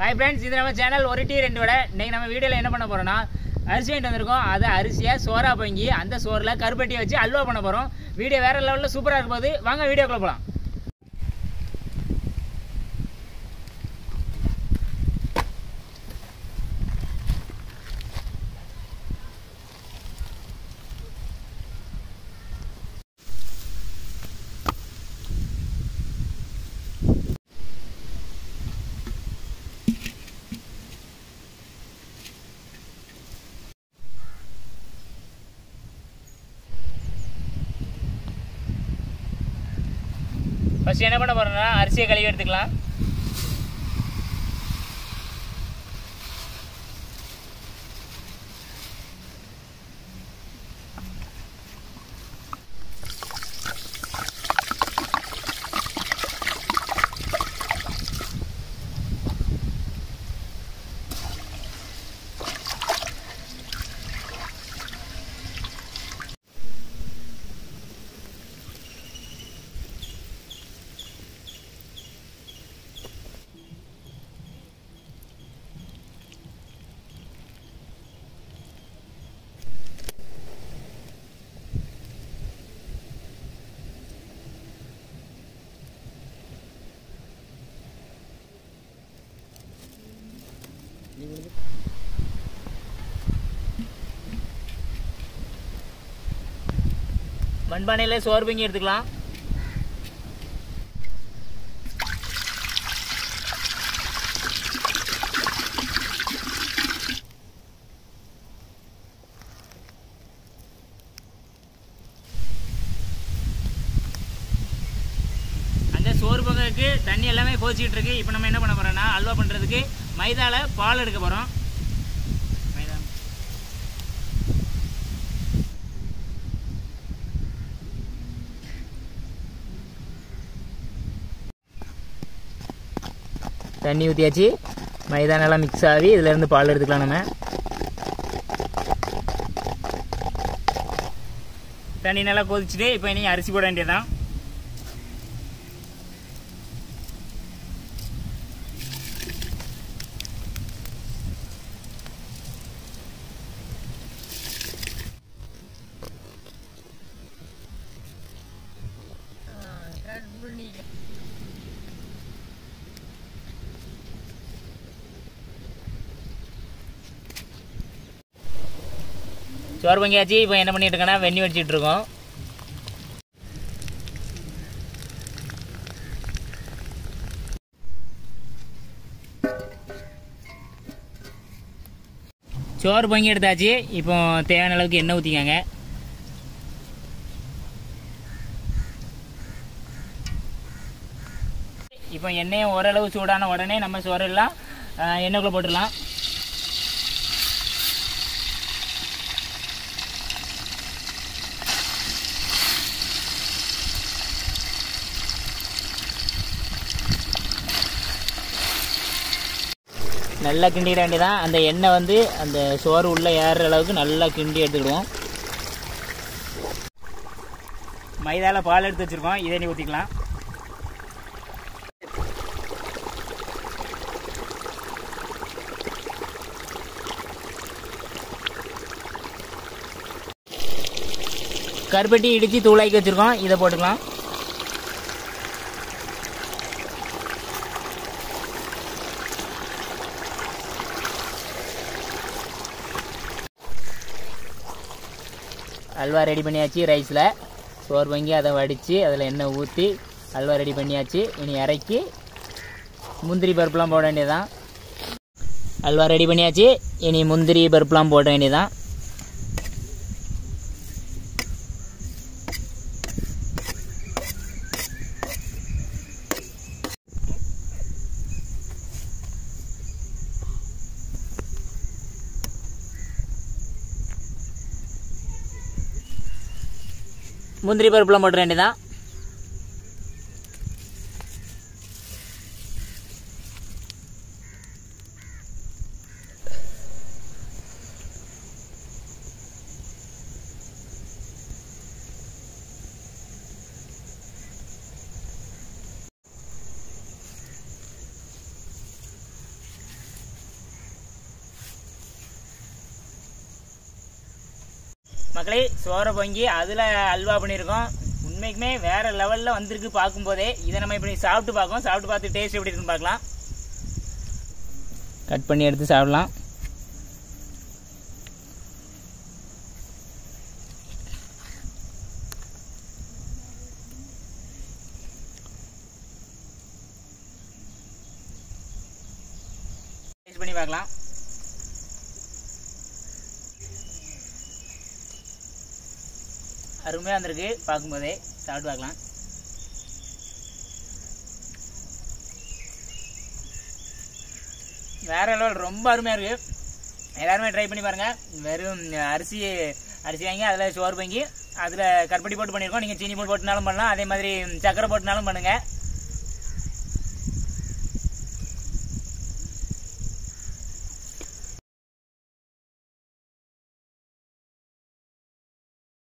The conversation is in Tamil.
ஹாய் ஃப்ரெண்ட்ஸ் இது நம்ம சேனல் ஒரு டீ ரெண்டு விட இன்னைக்கு நம்ம வீடியோவில் என்ன பண்ண போறோம்னா அரிசி வாங்கிட்டு வந்திருக்கோம் அது அரிசியை சோறா பொங்கி அந்த சோறில் கருப்பட்டியை வச்சு அல்வா பண்ண போகிறோம் வீடியோ வேற லெவலில் சூப்பராக இருக்கும் போது வாங்க வீடியோக்குள்ள போகலாம் ஃபர்ஸ்ட் என்ன பண்ண போறோம்னா அரிசியை கழுவி எடுத்துக்கலாம் மண்பானையில் சோறு பொங்கி எடுத்துக்கலாம் அந்த சோறு பொங்கலுக்கு தண்ணி எல்லாமே கோச்சிக்கிட்டு இருக்கு இப்போ நம்ம என்ன பண்ண போறோம்னா அல்வா பண்ணுறதுக்கு மைதால பால் எடுக்க போகிறோம் மைதா தண்ணி ஊற்றியாச்சு மைதா நல்லா மிக்ஸ் ஆகி இதுலேருந்து பால் எடுத்துக்கலாம் நம்ம தண்ணி நல்லா கொதிச்சுட்டு இப்போ இனி அரிசி போட வேண்டியதுதான் சோறு பொங்கியாச்சு இப்போ என்ன பண்ணிட்டு இருக்கோன்னா வெண்ணி வச்சுட்டு இருக்கோம் சோறு பொங்கி எடுத்தாச்சு இப்போ தேவையான அளவுக்கு எண்ணெய் ஊற்றிக்கங்க இப்போ எண்ணெயை ஓரளவு சூடான உடனே நம்ம சோறு எல்லாம் ஆஹ், எண்ணெய்க்குள்ள போட்டுடலாம் நல்லா கிண்டிட வேண்டியதான் அந்த எண்ணெய் வந்து அந்த சோறு உள்ளே ஏறுற அளவுக்கு நல்லா கிண்டி எடுத்துக்கிடுவோம் மைதால பால் எடுத்து வச்சிருக்கோம் இதை நீ ஊற்றிக்கலாம் கருப்பட்டி இடித்து தூளாக்கி வச்சிருக்கோம் இதை போட்டுக்கலாம் அல்வா ரெடி பண்ணியாச்சு ரைஸில் சோறு வாங்கி அதை வடித்து அதில் எண்ணெய் ஊற்றி அல்வா ரெடி பண்ணியாச்சு இனி இறக்கி முந்திரி பருப்புலாம் போட வேண்டியதான் அல்வா ரெடி பண்ணியாச்சு இனி முந்திரி பருப்புலாம் போட வேண்டியதான் முந்திரி பருப்புலாம் போட வேண்டியதான் மக்களே சோறை பொங்கி அதில் அல்வா பண்ணியிருக்கோம் உண்மைக்குமே வேற லெவலில் வந்திருக்கு பார்க்கும்போதே இதை நம்ம இப்படி சாப்பிட்டு பார்க்கோம் சாப்பிட்டு பார்த்து டேஸ்ட் எப்படி இருக்குன்னு பார்க்கலாம் கட் பண்ணி எடுத்து சாப்பிடலாம் டேஸ்ட் பண்ணி பார்க்கலாம் அருமையாக இருந்திருக்கு பார்க்கும்போதே சாப்பிட்டு பார்க்கலாம் வேற லெவல் ரொம்ப அருமையாக இருக்கு எல்லாருமே ட்ரை பண்ணி பாருங்க வெறும் அரிசி அரிசி வாங்கி அதில் சோறு வாங்கி அதில் கற்பட்டி போட்டு பண்ணியிருக்கோம் நீங்கள் சீனி போட்டு போட்டுனாலும் பண்ணலாம் அதே மாதிரி சக்கரை போட்டுனாலும் பண்ணுங்க